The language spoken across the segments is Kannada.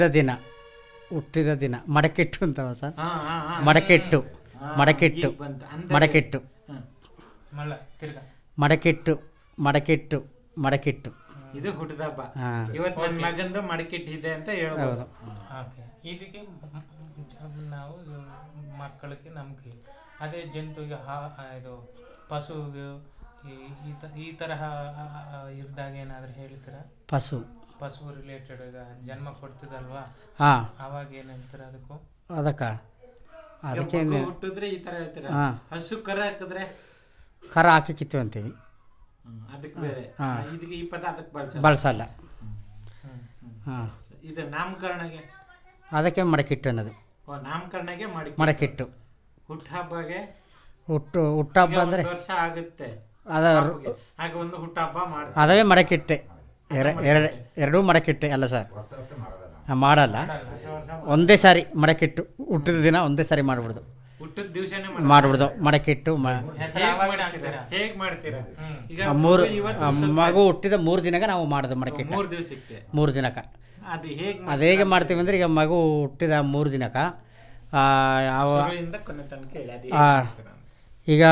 ಹುಟ್ಟಿದ ದಿನ ಹುಟ್ಟಿದ ದಿನ ಮಡಕೆಟ್ಟು ಅಂತವ ಸರ್ ಹಾ, ಹಾ, ಹಾ. ಮಡಕೆಟ್ಟು ಹಾ, ಮಡಕೆಟ್ಟು ಈಗ ಬಂತು. ಅಂದಕ್ಕೆ- ಮಡಕೆಟ್ಟು ಹಾ. ಮಳ್ಳ ತಿರ್ಗ ಮಡಕೆಟ್ಟು ಮಡಕೆಟ್ಟು ಮಡಕೆಟ್ಟು ಇದು ಹುಟ್ಟಿದ ಹಬ್ಬ ಹಾ. ಇವತ್ತು ನನ್ನ ಮಗಂದು ಮಡಕಿಟ್ಟಿದೆ ಅಂತ ಹೇಳ್ಬೋದು ಓಕೆ ಇದಕ್ಕೆ ಮ್- ಮ್- ನಾವು ಮಕ್ಕಳಿಗೆ ನಮ್ಗೆ ಅದೇ ಜಂತುಗೆ ಹಾ ಆ, ಇದು ಪಶುವಿಗೆ ಈ ಈ ತ- ಈ ತರಹ ಆ, ಆ, ಇದ್ದಾಗ ಏನಾದರೂ ಹೇಳ್ತೀರಾ ಪಶು ಪಶು ರಿಲೇಟೆಡ್ ಈಗ ಜನ್ಮ ಕೊಡ್ತದಲ್ವಾ ಹಾಂ ಅವಾಗ ಏನು ಹೇಳ್ತೀರಾ ಅದಕ್ಕೂ ಅದಕ್ಕೆ ಅದಕ್ಕೆ ಮಗು ಹುಟ್ಟಿದ್ರೆ ಈ ತರ ಹೇಳ್ತೀರ ಹಾ. ಹಸು ಕರ ಹಾಕಿದ್ರೆ ಕರ ಹಾಕಿ ಕಿತ್ತು ಅಂತೀವಿ ಹ್ಮ್, ಅದಕ್ಕೆ ಬೇರೆ ಹಾ. ಇದಕ್ಕೆ ಈ ಪದ ಅದಕ್ಕೆ ಬಳಸ ಬಳಸಲ್ಲ ಹ್ಞೂ ಹಾಂ ಇದು ನಾಮಕರಣಗೆ ಅದಕ್ಕೆ ಮಡಕೆಟ್ಟು ಅನ್ನೋದು ಓ ನಾಮಕರಣಗೆ ಮಾಡಿ ಮಡಕೆಟ್ಟು ಹುಟ್ಟ ಹಬ್ಬಗೆ ಹುಟ್ಟು ಹುಟ್ಟಹಬ್ಬ ಈಗ ಅಂದರೆ ಒಂದು ವರ್ಷ ಆಗುತ್ತೆ ಅದ ಪಾಪುಗೆ. ಆಗ ಒಂದು ಹುಟ್ಟ ಹಬ್ಬ ಮಾಡ್ತಾರೆ ಅದವೇ ಮಡಕೆಟ್ಟೆ ಎರ ಎರಡು ಎರಡೂ ಮಡಕೆಟ್ಟೆ ಅಲ್ಲ ಸರ್ ಆ, ಮಾಡಲ್ಲ ಒಂದೇ ಸಾರಿ ಮಡಕೆಟ್ಟು ಹುಟ್ಟಿದ ದಿನ ಒಂದೇ ಸಾರಿ ಮಾಡ್ಬಿಡ್ದು ಹುಟ್ಟದ ದಿವಸನೇ ಮಾಡ್ಬಿಡ್ದು ಮಡಕೆಟ್ಟು ಮ ಹೆಸರು ಅವಾಗ ಹಾಕ್ತೀರಾ ಹೇಗ್ ಮಾಡ್ತೀರಾ ಹ್ಮ್. ಈಗ ಆ ಮೂರು ಮಗು ಇವತ್ತು ಆ ಮಗು ಹುಟ್ಟಿದ ಮೂರು ದಿನಕ್ಕೆ ನಾವು ಮಾಡೋದು ಮಡಕೆಟ್ಟು ಮೂರ್ ದಿವಸಕ್ಕೆ ಮೂರು ದಿನಕ್ಕೆ ಅದು ಹೇಗ್ ಅದು ಹೇಗೆ ಮಾಡ್ತೀವಿ ಅಂದರೆ ಈಗ ಮಗು ಹುಟ್ಟಿದ ಮೂರು ದಿನಕ್ಕೆ ಆ, ಯಾವ ಶುರುವಿಂದ ಕೊನೆ ತನಕ ಹೇಳಿ ಅದು ಆ, ಹೇಗ್ ಮಾಡ್ತೀರಾ ಅಂತ. ಈಗ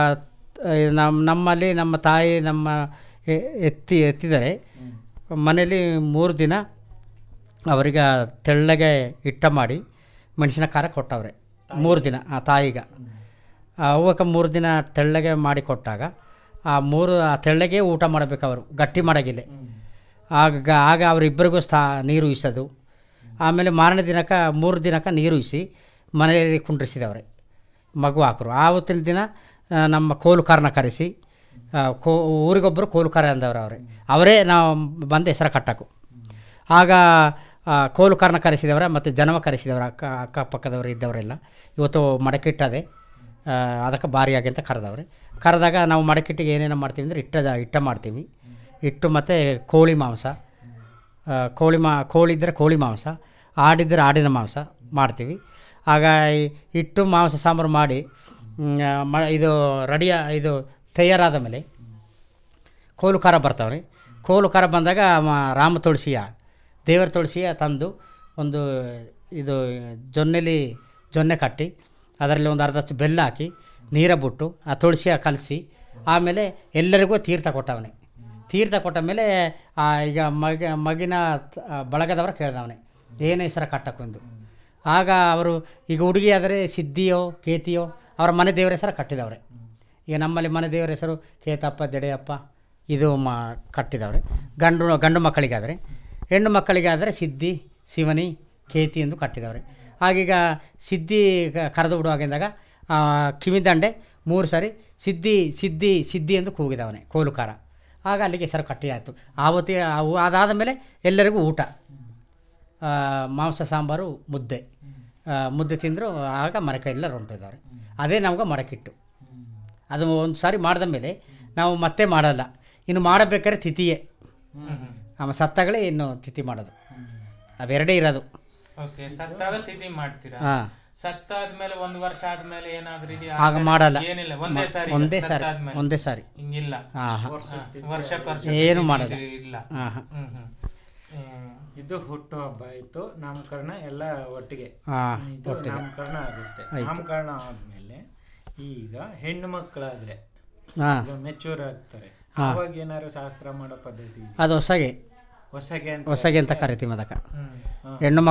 ನಮ್ಮ ನಮ್ಮಲ್ಲಿ ನಮ್ಮ ತಾಯಿ ನಮ್ಮ ಎ- ಎತ್ತಿ ಎತ್ತಿದರೆ ಮನೇಲಿ ಮೂರು ದಿನ ಅವರಿಗೆ ತೆಳ್ಳಗೆ ಹಿಟ್ಟ ಮಾಡಿ ಮೆಣಸಿನ ಖಾರ ಕೊಟ್ಟವ್ರೆ ಮೂರು ದಿನ ಆ ತಾಯಿಗೆ ಅವಕ್ಕೆ ಮೂರು ದಿನ ತೆಳ್ಳಗೆ ಮಾಡಿ ಕೊಟ್ಟಾಗ ಆ ಮೂರು ಆ ತೆಳ್ಳಗೆ ಊಟ ಮಾಡಬೇಕು ಅವರು ಗಟ್ಟಿ ಮಾಡೋಗಿಲ್ಲ ಆಗ ಆಗ ಅವರಿಬ್ಬರಿಗೂ ಸ್ಥಾ ನೀರು ಇಸೋದು ಆಮೇಲೆ ಮಾರನೇ ದಿನಕ್ಕೆ ಮೂರು ದಿನಕ್ಕೆ ನೀರು ಇಸಿ ಮನೆಯಲ್ಲಿ ಕುಂಡ್ರಿಸಿದವ್ರೆ ಮಗು ಹಾಕರು ಆವತ್ತಿನ ದಿನ ಆ, ನಮ್ಮ ಕೋಲುಕಾರನ ಕರೆಸಿ ಆ, ಕೋ ಊರಿಗೊಬ್ಬರು ಕೋಲುಕಾರ ಅಂದವ್ರು ಅವರೇ ಅವರೇ ನಾವು ಬಂದು ಹೆಸರು ಕಟ್ಟಕು ಆಗ ಆ, ಕೋಲುಕಾರನ ಕರೆಸಿದವರ ಮತ್ತು ಜನವ ಕರೆಸಿದವರ ಅಕ್ಕ ಅಕ್ಕಪಕ್ಕದವರು ಇದ್ದವರೆಲ್ಲ ಇವತ್ತು ಮಡಕಿಟ್ಟದೆ ಆ, ಅದಕ್ಕೆ ಭಾರಿಯಾಗಿ ಅಂತ ಕರೆದವ್ರೆ ಕರೆದಾಗ ನಾವು ಮಡಕಿಟ್ಟಿಗೆ ಏನೇನು ಮಾಡ್ತೀವಿ ಅಂದರೆ ಇಟ್ಟ ಇಟ್ಟ ಮಾಡ್ತೀವಿ ಇಟ್ಟು ಮತ್ತು ಕೋಳಿ ಮಾಂಸ ಆ, ಕೋಳಿ ಮಾ ಕೋಳಿ ಇದ್ದರೆ ಕೋಳಿ ಮಾಂಸ ಆಡಿದ್ದರೆ ಆಡಿನ ಮಾಂಸ ಮಾಡ್ತೀವಿ ಆಗ ಈ ಇಟ್ಟು ಮಾಂಸ ಸಾಂಬಾರು ಮಾಡಿ ಮ್, ಮ ಇದು ರೆಡಿಯ ಇದು ತಯಾರಾದ ಮೇಲೆ ಕೋಲು ಖಾರ ಬರ್ತಾವ್ರಿ ಕೋಲು ಖಾರ ಬಂದಾಗ ಮ- ರಾಮ ತುಳಸಿಯ ದೇವರ ತುಳಸಿಯ ತಂದು ಒಂದು ಇದು ಜೊನ್ನೆಲಿ ಜೊನ್ನೆ ಕಟ್ಟಿ ಅದರಲ್ಲಿ ಒಂದು ಅರ್ಧಷ್ಟು ಬೆಲ್ಲ ಹಾಕಿ ನೀರ ಬಿಟ್ಟು ಆ ತುಳಸಿಯ ಕಲಸಿ ಆಮೇಲೆ ಎಲ್ಲರಿಗೂ ತೀರ್ಥ ಕೊಟ್ಟವನೆ ತೀರ್ಥ ಕೊಟ್ಟ ಮೇಲೆ ಆ ಈಗ ಮಗ ಮಗಿನ ತ- ಆ ಬಳಗದವರು ಕೇಳ್ದವನೆ ಏನು ಹೆಸರ ಕಟ್ಟಕ್ಕೊಂದು ಆಗ ಅವರು ಈಗ ಹುಡುಗಿ ಆದರೆ ಸಿದ್ಧಿಯೋ ಕೇತಿಯೋ ಅವರ ಮನೆ ದೇವರ ಹೆಸರು ಕಟ್ಟಿದವ್ರೆ ಈಗ ನಮ್ಮಲ್ಲಿ ಮನೆ ದೇವರ ಹೆಸರು ಕೇತಪ್ಪ ಜಡೆಯಪ್ಪ ಇದು ಮಾ ಕಟ್ಟಿದವ್ರೆ ಗಂಡು ಗಂಡು ಮಕ್ಕಳಿಗಾದರೆ ಹೆಣ್ಣು ಮಕ್ಕಳಿಗಾದರೆ ಸಿದ್ಧಿ ಶಿವನಿ ಕೇತಿ ಎಂದು ಕಟ್ಟಿದವ್ರೆ ಆಗೀಗ ಸಿದ್ಧಿ ಕ- ಕರೆದು ಬಿಡುವಾಗಿದ್ದಾಗ ಕಿವಿದಂಡೆ ಮೂರು ಸಾರಿ ಸಿದ್ಧಿ ಸಿದ್ಧಿ ಸಿದ್ಧಿ ಎಂದು ಕೂಗಿದವನೆ ಕೋಲುಕಾರ ಆಗ ಅಲ್ಲಿಗೆ ಹೆಸರು ಕಟ್ಟಿ ಆಯಿತು ಆವತ್ತಿ ಅವು ಅದಾದ ಮೇಲೆ ಎಲ್ಲರಿಗೂ ಊಟ ಆ, ಮಾಂಸ ಸಾಂಬಾರು ಮುದ್ದೆ ಆ, ಮುದ್ದೆ ತಿಂದರು ಆಗ ಮರಕ ಎಲ್ಲರೂ ಹೊಂಟಿದ್ದಾರೆ ಅದೇ ನಮ್ಗೆ ಮಡಕಿಟ್ಟು ಅದು ಒಂದು ಸಾರಿ ಮಾಡಿದ ಮೇಲೆ ನಾವು ಮತ್ತೆ ಮಾಡಲ್ಲ ಇನ್ನು ಮಾಡಬೇಕಾದ್ರೆ ತಿಥಿಯೇ ನಮ್ಮ ಸತ್ತಾಗಲೇ ಇನ್ನು ತಿಥಿ ಮಾಡೋದು ಅವೆರಡೇ ಇರೋದು ಓಕೆ ಸತ್ತಾಗ ತಿಥಿ ಮಾಡ್ತೀರಾ ಹಾಂ ಸತ್ತಾದ್ಮೇಲೆ ಒಂದು ವರ್ಷ ಆದ್ಮೇಲೆ ಏನಾದ್ರೂ ಇದೆಯಾ ಆಗ ಆಚರಣೆ? ಮಾಡಲ್ಲ ಏನಿಲ್ಲ ಒಂದೇ ಸಾರಿ ಒಂದೇ ಸಾರಿ ಸತ್ತಾದ್ಮೇಲೆ. ಒಂದೇ ಸಾರಿ ಹಿಂಗಿಲ್ಲ ಹಾಂ ಹಾಂ ವರ್ಷಕ್ಕೆ ವರ್ಷ ಏನು ತಿಥಿ ಮಾಡಲ್ಲ. ಇದು ಇಲ್ಲ ಹಾಂ ಹಾಂ ಹ್ಮ್ ಹ್ಮ್ ಹ್ಮ್. ಇದು ಹುಟ್ಟು ಹಬ್ಬ ಆಯ್ತು ನಾಮಕರಣ ಎಲ್ಲ ಒಟ್ಟಿಗೆ ಹಾಂ ಇದು ನಾಮಕರಣ ಆಗುತ್ತೆ ನಾಮಕರಣ ಆದ್ಮೇಲೆ ಈಗ ಹೆಣ್ಣು ಮಕ್ಕಳಾದ್ರೆ ಹಾಂ ಈಗ ಮೆಚೂರ್ ಆಗ್ತಾರೆ ಅವಾಗ ಏನಾದ್ರು ಶಾಸ್ತ್ರ ಮಾಡೋ ಪದ್ಧತಿ ಇದೆಯಾ? ಅದು ಹೊಸಗೆ ಹೊಸಗೆ ಅಂತ ಹೊಸಗೆ ಅಂತ ಕರಿತೀವಿ ಅದಕ್ಕೆ ಹ್ಮ್ ಹೆಣ್ಣು